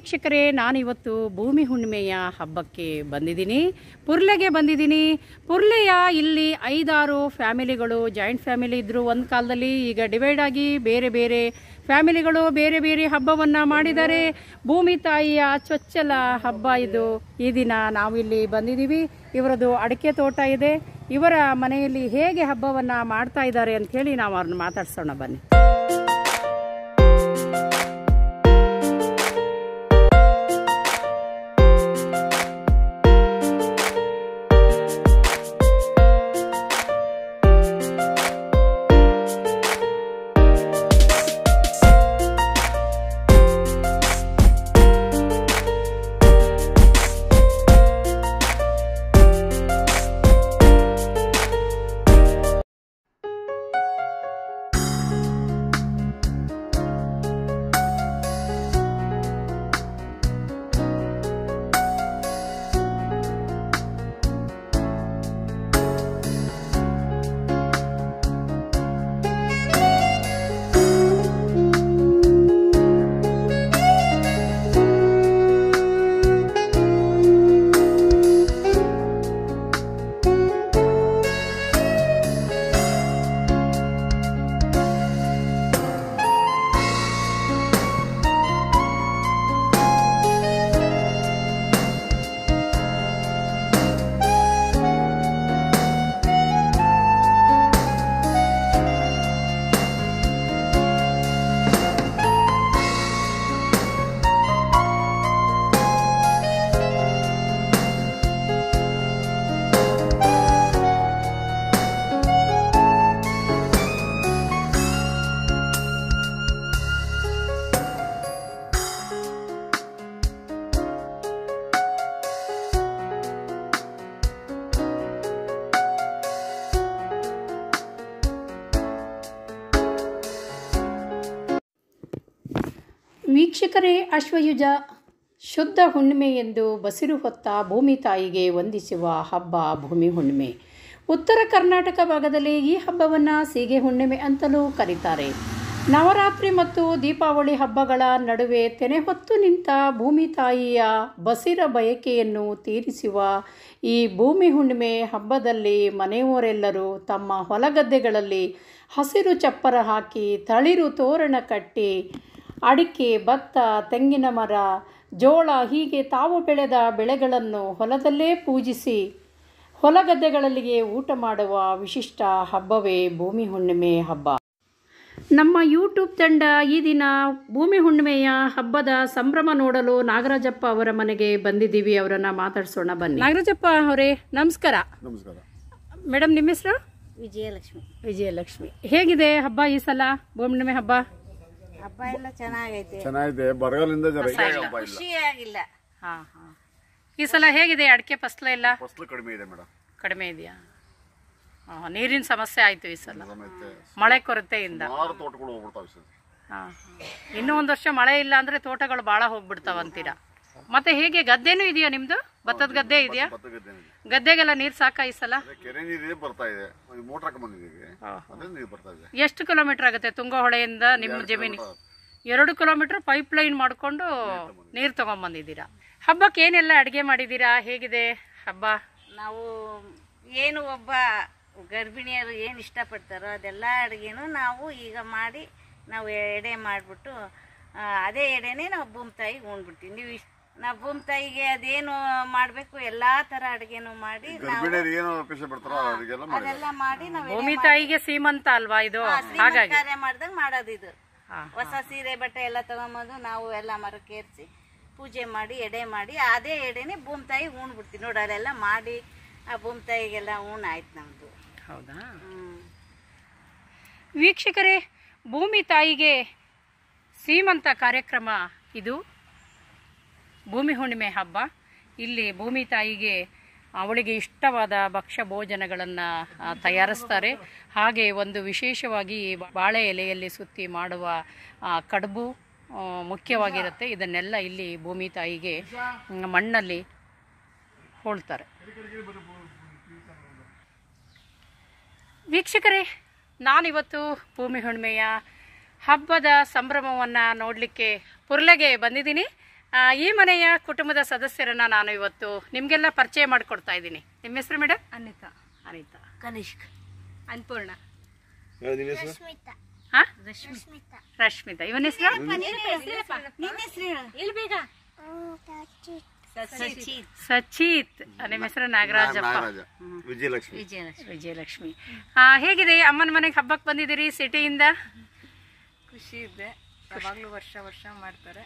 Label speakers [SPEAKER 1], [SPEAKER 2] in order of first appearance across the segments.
[SPEAKER 1] ವೀಕ್ಷಕರೇ ನಾನಿವತ್ತು ಭೂಮಿ ಹುಣ್ಣಿಮೆಯ ಹಬ್ಬಕ್ಕೆ ಬಂದಿದ್ದೀನಿ ಪುರ್ಲೆಗೆ ಬಂದಿದ್ದೀನಿ ಪುರ್ಲೆಯ ಇಲ್ಲಿ ಐದಾರು ಫ್ಯಾಮಿಲಿಗಳು ಜಾಯಿಂಟ್ ಫ್ಯಾಮಿಲಿ ಇದ್ದರು ಒಂದು ಕಾಲದಲ್ಲಿ ಈಗ ಡಿವೈಡ್ ಆಗಿ ಬೇರೆ ಬೇರೆ ಫ್ಯಾಮಿಲಿಗಳು ಬೇರೆ ಬೇರೆ ಹಬ್ಬವನ್ನು ಮಾಡಿದ್ದಾರೆ ಭೂಮಿ ತಾಯಿಯ ಚೊಚ್ಚಲ ಹಬ್ಬ ಇದು ಈ ದಿನ ನಾವಿಲ್ಲಿ ಬಂದಿದ್ದೀವಿ ಇವರದು ಅಡಿಕೆ ತೋಟ ಇದೆ ಇವರ ಮನೆಯಲ್ಲಿ ಹೇಗೆ ಹಬ್ಬವನ್ನು ಮಾಡ್ತಾ ಇದ್ದಾರೆ ಅಂತ ಹೇಳಿ ನಾವು ಅವ್ರನ್ನ ಮಾತಾಡ್ಸೋಣ ಬನ್ನಿ ವೀಕ್ಷಕರೇ ಅಶ್ವಯುಜ ಶುದ್ಧ ಹುಣ್ಣಿಮೆ ಎಂದು ಬಸಿರು ಹೊತ್ತ ಭೂಮಿ ತಾಯಿಗೆ ವಂದಿಸುವ ಹಬ್ಬ ಭೂಮಿ ಹುಣ್ಣಿಮೆ ಉತ್ತರ ಕರ್ನಾಟಕ ಭಾಗದಲ್ಲಿ ಈ ಹಬ್ಬವನ್ನು ಸೀಗೆ ಹುಣ್ಣಿಮೆ ಅಂತಲೂ ಕರೀತಾರೆ ನವರಾತ್ರಿ ಮತ್ತು ದೀಪಾವಳಿ ಹಬ್ಬಗಳ ನಡುವೆ ತೆನೆ ಹೊತ್ತು ನಿಂತ ಭೂಮಿ ತಾಯಿಯ ಬಸಿರ ಬಯಕೆಯನ್ನು ತೀರಿಸುವ ಈ ಭೂಮಿ ಹುಣ್ಣಿಮೆ ಹಬ್ಬದಲ್ಲಿ ಮನೆಯವರೆಲ್ಲರೂ ತಮ್ಮ ಹೊಲಗದ್ದೆಗಳಲ್ಲಿ ಹಸಿರು ಚಪ್ಪರ ಹಾಕಿ ತಳಿರು ತೋರಣ ಕಟ್ಟಿ ಅಡಿಕೆ ಭತ್ತ ತೆಂಗಿನ ಮರ ಜೋಳ ಹೀಗೆ ತಾವು ಬೆಳೆದ ಬೆಳೆಗಳನ್ನು ಹೊಲದಲ್ಲೇ ಪೂಜಿಸಿ ಹೊಲಗದ್ದೆಗಳಲ್ಲಿಗೆ ಊಟ ಮಾಡುವ ವಿಶಿಷ್ಟ ಹಬ್ಬವೇ ಭೂಮಿ ಹುಣ್ಣಿಮೆ ಹಬ್ಬ ನಮ್ಮ ಯೂಟ್ಯೂಬ್ ತಂಡ ಈ ದಿನ ಭೂಮಿ ಹುಣ್ಣಿಮೆಯ ಹಬ್ಬದ ಸಂಭ್ರಮ ನೋಡಲು ನಾಗರಾಜಪ್ಪ ಅವರ ಮನೆಗೆ ಬಂದಿದ್ದೀವಿ ಅವರನ್ನ ಮಾತಾಡ್ಸೋಣ ಬನ್ನಿ ನಾಗರಾಜಪ್ಪ ಅವರೇ ನಮಸ್ಕಾರ
[SPEAKER 2] ನಮಸ್ಕಾರ
[SPEAKER 1] ಮೇಡಮ್ ನಿಮ್ಮ ಹೆಸರು
[SPEAKER 3] ವಿಜಯಲಕ್ಷ್ಮಿ
[SPEAKER 1] ವಿಜಯಲಕ್ಷ್ಮಿ ಹೇಗಿದೆ ಹಬ್ಬ ಈ ಸಲ ಭೂಮಿ ಹುಣ್ಣಿಮೆ ಹಬ್ಬ
[SPEAKER 3] ಹಬ್ಬ ಎಲ್ಲ ಚೆನ್ನಾಗೈತೆ
[SPEAKER 2] ಚೆನ್ನಾಗಿದೆ ಬರಗಾಲಿಂದ ಜರ ಹಬ್ಬ ಇಲ್ಲ
[SPEAKER 3] ಖುಷಿಯಾಗಿಲ್ಲ
[SPEAKER 1] ಹಾಂ ಹಾಂ ಈ ಸಲ ಹೇಗಿದೆ ಅಡಿಕೆ ಫಸಲ ಎಲ್ಲ
[SPEAKER 2] ಫಸಲು ಕಡಿಮೆ ಇದೆ ಮೇಡಮ್
[SPEAKER 1] ಕಡಿಮೆ ಇದೆಯಾ ಹಾಂ ನೀರಿನ ಸಮಸ್ಯೆ ಆಯಿತು ಈ ಸಲ
[SPEAKER 2] ಮತ್ತೆ
[SPEAKER 1] ಮಳೆ ಕೊರತೆಯಿಂದ
[SPEAKER 2] ಸುಮಾರು ತೋಟಗಳು ಹೋಗ್ಬಿಡ್ತಾವೆ ಸರ್
[SPEAKER 1] ಹಾಂ ಇನ್ನೂ ಒಂದು ವರ್ಷ ಮಳೆ ಇಲ್ಲ ಅಂದರೆ ತೋಟಗಳು ಭಾಳ ಹೋಗ್ಬಿಡ್ತಾವಂತೀರಾ ಮತ್ತೆ ಹೇಗೆ ಗದ್ದೆನೂ ಇದೆಯಾ ನಿಮ್ಮದು ಭತ್ತದ ಗದ್ದೆ ಇದೆಯಾ
[SPEAKER 2] ಭತ್ತ ಗದ್ದೆ ಇದೆ.
[SPEAKER 1] ಗದ್ದೆಗೆಲ್ಲ ನೀರು ಸಾಕಾ ಈ ಸಲ
[SPEAKER 2] ಅದೇ ಕೆರೆ ನೀರೇ ಬರ್ತಾ ಇದೆ ಮೋಟರ್ ಹಾಕೊಂಡ್ ಬಂದಿದ್ದೀವಿ ಅದೇ ನೀರು ಬರ್ತಾ ಇದೆ
[SPEAKER 1] ಎಷ್ಟು ಕಿಲೋಮೀಟರ್ ಆಗುತ್ತೆ ತುಂಗಹೊಳೆಯಿಂದ ನಿಮ್ಮ ಜಮೀನಿಗೆ ಎರಡು ಕಿಲೋಮೀಟರ್ ಪೈಪ್ ಲೈನ್ ಮಾಡಿಕೊಂಡು ನೀರು ತೊಗೊಂಬಂದಿದ್ದೀರಾ ಹಬ್ಬಕ್ಕೆ ಏನೆಲ್ಲ ಅಡುಗೆ ಮಾಡಿದ್ದೀರಾ ಹೇಗಿದೆ ಹಬ್ಬ
[SPEAKER 3] ನಾವು ಏನು ಒಬ್ಬ ಗರ್ಭಿಣಿಯರು ಏನು ಇಷ್ಟಪಡ್ತಾರೋ ಅದೆಲ್ಲ ಅಡುಗೆನೂ ನಾವು ಈಗ ಮಾಡಿ ನಾವು ಎಡೆ ಮಾಡಿಬಿಟ್ಟು ಅದೇ ಎಡೆನೇ ನಾವು ಭೂಮಿ ತಾಯಿಗೆ ಉಣ್ಬಿಡ್ತೀವಿ ನೀವು ಇಷ್ಟ ನಾವು ಭೂಮಿ ತಾಯಿಗೆ ಅದೇನು ಮಾಡಬೇಕು ಎಲ್ಲ ಥರ ಅಡುಗೆನೂ ಮಾಡಿ ನಾವು
[SPEAKER 2] ಗರ್ಭಿಣಿಯರು ಏನು ಅಪೇಕ್ಷೆ ಪಡ್ತಾರೋ ಅವರಿಗೆಲ್ಲ ಮಾಡಿ
[SPEAKER 3] ಅದೆಲ್ಲ ಮಾಡಿ ನಾವು
[SPEAKER 1] ಭೂಮಿ ತಾಯಿಗೆ ಸೀಮಂತ ಅಲ್ವಾ ಇದು ಹಾಗಾಗಿ
[SPEAKER 3] ಕಾರ್ಯ ಮಾಡ್ದಾಗ ಮಾಡೋದು ಇದು
[SPEAKER 1] ಹಾ,
[SPEAKER 3] ಹೊಸ ಸೀರೆ ಬಟ್ಟೆ ಎಲ್ಲ ತಗೊಂಬಂದು ನಾವು ಎಲ್ಲ ಮರಕ್ಕೆ ಏರಿಸಿ ಪೂಜೆ ಮಾಡಿ ಎಡೆ ಮಾಡಿ ಅದೇ ಎಡೆನೆ ಭೂಮಿ ತಾಯಿ ಉಣ್ಬಿಡ್ತೀವಿ ನೋಡಿ ಅಲ್ಲೆಲ್ಲ ಮಾಡಿ ಆ ಭೂಮಿ ತಾಯಿಗೆಲ್ಲ ಉಣ್ ಆಯ್ತು ನಮ್ದು
[SPEAKER 1] ಹೌದಾ
[SPEAKER 3] ಹ್ಮ್
[SPEAKER 1] ವೀಕ್ಷಕರೇ ಭೂಮಿ ತಾಯಿಗೆ ಸೀಮಂತ ಕಾರ್ಯಕ್ರಮ ಇದು ಭೂಮಿ ಹುಣ್ಣಿಮೆ ಹಬ್ಬ ಇಲ್ಲಿ ಭೂಮಿ ತಾಯಿಗೆ ಅವಳಿಗೆ ಇಷ್ಟವಾದ ಭಕ್ಷ್ಯ ಭೋಜನಗಳನ್ನು ತಯಾರಿಸ್ತಾರೆ ಹಾಗೆ ಒಂದು ವಿಶೇಷವಾಗಿ ಬಾಳೆ ಎಲೆಯಲ್ಲಿ ಸುತ್ತಿ ಮಾಡುವ ಆ, ಕಡುಬು ಆ, ಮುಖ್ಯವಾಗಿರುತ್ತೆ ಇದನ್ನೆಲ್ಲ ಇಲ್ಲಿ ಭೂಮಿ ತಾಯಿಗೆ ಮ್, ಮಣ್ಣಲ್ಲಿ ಹೋಳ್ತಾರೆ ವೀಕ್ಷಕರೇ ನಾನಿವತ್ತು ಭೂಮಿ ಹುಣ್ಣಿಮೆಯ ಹಬ್ಬದ ಸಂಭ್ರಮವನ್ನು ನೋಡಲಿಕ್ಕೆ ಪುರ್ಲೆಗೆ ಬಂದಿದ್ದೀನಿ ಆ, ಈ ಮನೆಯ ಕುಟುಂಬದ ಸದಸ್ಯರನ್ನ ನಾನು ಇವತ್ತು ನಿಮಗೆಲ್ಲ ಪರಿಚಯ ಮಾಡಿಕೊಡ್ತಾ ಇದ್ದೀನಿ ನಿಮ್ಮ ಹೆಸರು ಮೇಡಮ್
[SPEAKER 4] ಅನಿತಾ
[SPEAKER 1] ಅನಿತಾ
[SPEAKER 3] ಕನಿಷ್ಕ್
[SPEAKER 4] ಅನ್ಪೂರ್ಣ
[SPEAKER 1] ಹಾ ರಶ್ಮಿತಾ ಇವನ ಹೆಸರು ಸಚಿತ್ ನಿಮ್ಮ ಹೆಸರು ನಾಗರಾಜಪ್ಪ
[SPEAKER 2] ನಾಗರಾಜ ವಿಜಯಲಕ್ಷ್ಮಿ
[SPEAKER 3] ವಿಜಯಲಕ್ಷ್ಮಿ
[SPEAKER 1] ವಿಜಯಲಕ್ಷ್ಮಿ ಆ, ಹೇಗಿದೆ ಅಮ್ಮನ ಮನೆಗೆ ಹಬ್ಬಕ್ಕೆ ಬಂದಿದ್ದೀರಿ ಸಿಟಿಯಿಂದ
[SPEAKER 4] ಖುಷಿ ಇದೆ ಯಾವಾಗಲೂ ವರ್ಷ ವರ್ಷ ಮಾಡ್ತಾರೆ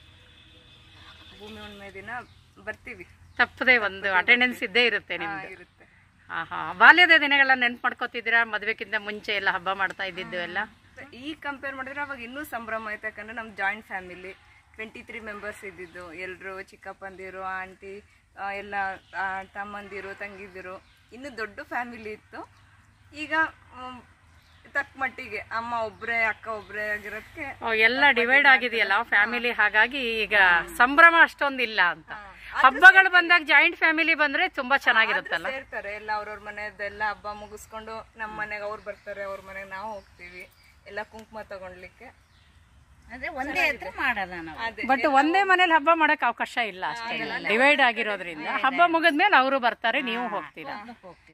[SPEAKER 4] ಭೂಮಿ ಹುಣ್ಣಿಮೆ ದಿನ ಬರ್ತೀವಿ
[SPEAKER 1] ತಪ್ಪದೆ ಒಂದು ಅಟೆಂಡೆನ್ಸ್ ಇದ್ದೇ ಇರುತ್ತೆ ನಿಮ್ದು
[SPEAKER 4] ಇರುತ್ತೆ
[SPEAKER 1] ಹಾ ಹಾ ಬಾಲ್ಯದ ದಿನಗಳನ್ನ ನೆನ್ಪು ಮಾಡ್ಕೋತಿದ್ದೀರಾ ಮದ್ವೆಕ್ಕಿಂತ ಮುಂಚೆ ಎಲ್ಲ ಹಬ್ಬ ಮಾಡ್ತಾ ಇದ್ದಿದ್ದು ಎಲ್ಲ
[SPEAKER 4] ಈಗ ಕಂಪೇರ್ ಮಾಡಿದ್ರೆ ಅವಾಗ ಇನ್ನೂ ಸಂಭ್ರಮ ಆಯ್ತು ಯಾಕಂದ್ರೆ ನಮ್ಮ joint family twenty three members ಇದ್ದಿದ್ದು ಎಲ್ಲರೂ ಚಿಕ್ಕಪ್ಪಂದಿರು ಆಂಟಿ ಆ, ಎಲ್ಲ ಆ, ತಮ್ಮಂದಿರು ತಂಗಿದಿರು ಇನ್ನೂ ದೊಡ್ಡ ಫ್ಯಾಮಿಲಿ ಇತ್ತು ಈಗ ಮ್, ತಕ್ಕ ಮಟ್ಟಿಗೆ ಅಮ್ಮ ಒಬ್ರೇ ಅಕ್ಕ ಒಬ್ರೇ ಆಗಿರೋದಕ್ಕೆ
[SPEAKER 1] ಓ, ಎಲ್ಲ ಡಿವೈಡ್ ಆಗಿದೆಯಲ್ಲ ಫ್ಯಾಮಿಲಿ ಹಾಗಾಗಿ ಈಗ ಸಂಭ್ರಮ ಅಷ್ಟೊಂದಿಲ್ಲ ಅಂತ ಹಬ್ಬಗಳು ಬಂದಾಗ ಜಾಯಿಂಟ್ ಫ್ಯಾಮಿಲಿ ಬಂದ್ರೆ ತುಂಬಾ ಚೆನ್ನಾಗಿರುತ್ತಲ್ಲ
[SPEAKER 4] ಸೇರ್ತಾರೆ ಎಲ್ಲ ಅವ್ರವ್ರ ಮನೆಯದೆಲ್ಲ ಹಬ್ಬ ಮುಗಿಸ್ಕೊಂಡು ನಮ್ಮ ಮನೆಗೆ ಅವ್ರು ಬರ್ತಾರೆ ಅವ್ರ ಮನೆಗೆ ನಾವು ಹೋಗ್ತೀವಿ ಎಲ್ಲ ಕುಂಕುಮ ತಗೊಳ್ಲಿಕ್ಕೆ
[SPEAKER 3] ಅಂದ್ರೆ ಒಂದೇ ಹತ್ರ ಮಾಡಲ್ಲ ನಾವು
[SPEAKER 4] ಅದೇ
[SPEAKER 1] ಬಟ್ ಒಂದೇ ಮನೇಲಿ ಹಬ್ಬ ಮಾಡಕ್ ಅವಕಾಶ ಇಲ್ಲ ಅಷ್ಟೇ ಡಿವೈಡ್ ಆಗಿರೋದ್ರಿಂದ ಹಬ್ಬ ಮುಗಿದ್ಮೇಲೆ ಅವರು ಬರ್ತಾರೆ ನೀವು ಹೋಗ್ತೀರಾ
[SPEAKER 3] ಹೋಗ್ತೀವಿ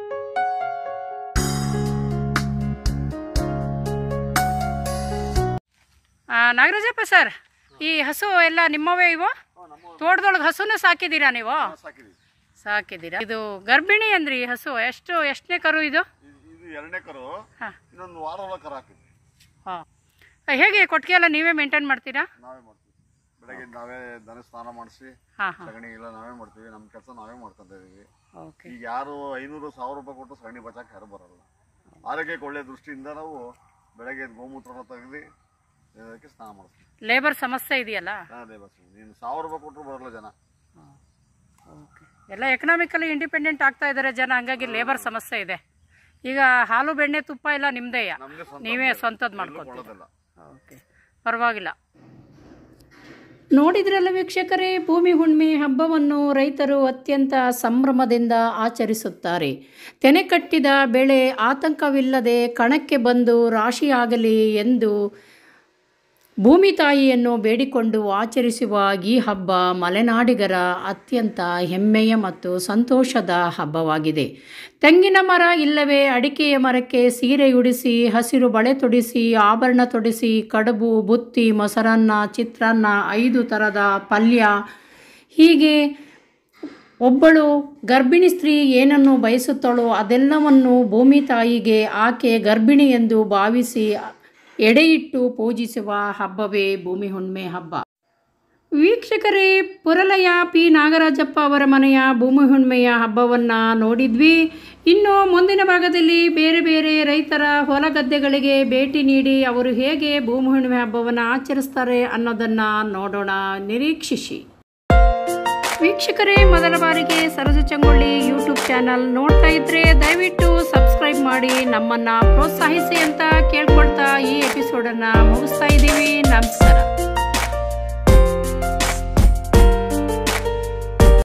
[SPEAKER 1] ಆ, ನಾಗರಾಜಪ್ಪ ಸರ್ ಈ ಹಸು ಎಲ್ಲ ನಿಮ್ಮವೇ ಇವು ತೋಟದೊಳಗೆ ಹಸುನ ಸಾಕಿದ್ದೀರಾ ನೀವು
[SPEAKER 2] ಸಾಕಿದೀವಿ
[SPEAKER 1] ಸಾಕಿದ್ದೀರಾ ಇದು ಗರ್ಭಿಣಿ ಅಂದ್ರಿ ಈ ಹಸು ಎಷ್ಟು ಎಷ್ಟನೇ ಕರು ಇದು
[SPEAKER 2] ಇದು- ಇದು ಎರಡನೇ ಕರು
[SPEAKER 1] ಹಾ.
[SPEAKER 2] ಇನ್ನೊಂದು ವಾರ ಒಳಗೆ ಕರು ಹಾಕಿದ್ವಿ
[SPEAKER 1] ಹಾ. ಹೇಗೆ ಕೊಟ್ಟಿಗೆ ಎಲ್ಲ ನೀವೇ ಮೇಂಟೈನ್ ಮಾಡ್ತೀರಾ
[SPEAKER 2] ನಾವೇ ಮಾಡ್ತೀವಿ ಬೆಳಗ್ಗೆ ನಾವೇ ದನ ಸ್ನಾನ ಮಾಡಿಸಿ
[SPEAKER 1] ಹಾ ಹಾ
[SPEAKER 2] ಸಗಣಿ ಎಲ್ಲ ನಾವೇ ಮಾಡ್ತೀವಿ ನಮ್ಮ ಕೆಲಸ ನಾವೇ ಮಾಡ್ಕೊಂತ ಇದೀವಿ
[SPEAKER 1] ಓಕೆ
[SPEAKER 2] ಈಗ ಯಾರು ಐನೂರು ಸಾವಿರ ರೂಪಾಯಿ ಕೊಟ್ಟು ಸಗಣಿ ಬಚಾಕ್ ಯಾರು ಬರಲ್ಲ ಆರೋಗ್ಯಕ್ಕೆ ಒಳ್ಳೆ ದೃಷ್ಟಿಯಿಂದ ನಾವು ಬೆಳಗ್ಗೆ ಎದ್ದು ಗೋಮೂತ್ರ ತೆಗೆದು ಇದಕ್ಕೆ ಸ್ನಾನ ಮಾಡಿಸ್ತೀವಿ
[SPEAKER 1] ಲೇಬರ್ ಸಮಸ್ಯೆ ಇದೆಯಲ್ಲ
[SPEAKER 2] ಅದೇ ಬಸ್ ನೀನು ಸಾವಿರ ರೂಪಾಯಿ ಕೊಟ್ಟರು ಬರಲ್ಲ ಜನ
[SPEAKER 1] ಓಕೆ ಎಲ್ಲ ಎಕನಾಮಿಕಲಿ ಇಂಡಿಪೆಂಡೆಂಟ್ ಆಗ್ತಾ ಇದ್ದಾರೆ ಜನ ಹಂಗಾಗಿ ಲೇಬರ್ ಸಮಸ್ಯೆ ಇದೆ ಈಗ ಹಾಲು ಬೆಣ್ಣೆ ತುಪ್ಪ ಎಲ್ಲ ನಿಮ್ದೇಯ
[SPEAKER 2] ನಮ್ದೇ ಸ್ವಂತ
[SPEAKER 1] ನೀವೇ
[SPEAKER 2] ಬೆಳೆ.
[SPEAKER 1] ಸ್ವಂತದ್
[SPEAKER 2] ಎಲ್ಲೂ
[SPEAKER 1] ಮಾಡ್ಕೊತೀರಿ
[SPEAKER 2] ಕೊಳ್ಳೋದಿಲ್ಲ
[SPEAKER 1] ಓಕೆ ಪರವಾಗಿಲ್ಲ
[SPEAKER 5] ನೋಡಿದ್ರಲ್ಲ ವೀಕ್ಷಕರೇ ಭೂಮಿ ಹುಣ್ಣಿಮೆ ಹಬ್ಬವನ್ನು ರೈತರು ಅತ್ಯಂತ ಸಂಭ್ರಮದಿಂದ ಆಚರಿಸುತ್ತಾರೆ ತೆನೆ ಕಟ್ಟಿದ ಬೆಳೆ ಆತಂಕವಿಲ್ಲದೆ ಕಣಕ್ಕೆ ಬಂದು ರಾಶಿಯಾಗಲಿ ಎಂದು ಭೂಮಿ ತಾಯಿಯನ್ನು ಬೇಡಿಕೊಂಡು ಆಚರಿಸುವ ಈ ಹಬ್ಬ ಮಲೆನಾಡಿಗರ ಅತ್ಯಂತ ಹೆಮ್ಮೆಯ ಮತ್ತು ಸಂತೋಷದ ಹಬ್ಬವಾಗಿದೆ ತೆಂಗಿನ ಮರ ಇಲ್ಲವೇ ಅಡಿಕೆಯ ಮರಕ್ಕೆ ಸೀರೆಯುಡಿಸಿ ಹಸಿರು ಬಳೆ ತೊಡಿಸಿ ಆಭರಣ ತೊಡಿಸಿ ಕಡುಬು ಬುತ್ತಿ ಮೊಸರನ್ನ ಚಿತ್ರಾನ್ನ ಐದು ಥರದ ಪಲ್ಯ ಹೀಗೆ ಒಬ್ಬಳು ಗರ್ಭಿಣಿ ಸ್ತ್ರೀ ಏನನ್ನು ಬಯಸುತ್ತಾಳೋ ಅದೆಲ್ಲವನ್ನು ಭೂಮಿ ತಾಯಿಗೆ ಆಕೆ ಗರ್ಭಿಣಿ ಎಂದು ಭಾವಿಸಿ ಎಡೆಯಿಟ್ಟು ಪೂಜಿಸುವ ಹಬ್ಬವೇ ಭೂಮಿ ಹುಣ್ಣಿಮೆ ಹಬ್ಬ ವೀಕ್ಷಕರೇ ಪುರಲಯ ಪಿ ನಾಗರಾಜಪ್ಪ ಅವರ ಮನೆಯ ಭೂಮಿ ಹುಣ್ಣಿಮೆಯ ಹಬ್ಬವನ್ನು ನೋಡಿದ್ವಿ ಇನ್ನು ಮುಂದಿನ ಭಾಗದಲ್ಲಿ ಬೇರೆ ಬೇರೆ ರೈತರ ಹೊಲ ಗದ್ದೆಗಳಿಗೆ ಭೇಟಿ ನೀಡಿ ಅವರು ಹೇಗೆ ಭೂಮಿ ಹುಣ್ಣಿಮೆ ಹಬ್ಬವನ್ನು ಆಚರಿಸ್ತಾರೆ ಅನ್ನೋದನ್ನು ನೋಡೋಣ ನಿರೀಕ್ಷಿಸಿ ವೀಕ್ಷಕರೇ ಮೊದಲ ಬಾರಿಗೆ ಸರಜು ಚಂಗೊಳ್ಳಿ ಯೂಟ್ಯೂಬ್ ಚಾನಲ್ ನೋಡ್ತಾ ಇದ್ರೆ ದಯವಿಟ್ಟು ಸಬ್ಸ್ಕ್ರೈಬ್ ಮಾಡಿ ನಮ್ಮನ್ನು ಪ್ರೋತ್ಸಾಹಿಸಿ ಅಂತ ಕೇಳ್ಕೊಳ್ತಾ ಈ ಎಪಿಸೋಡನ್ನು ಮುಗಿಸ್ತಾ ಇದ್ದೀವಿ ನಮಸ್ಕಾರ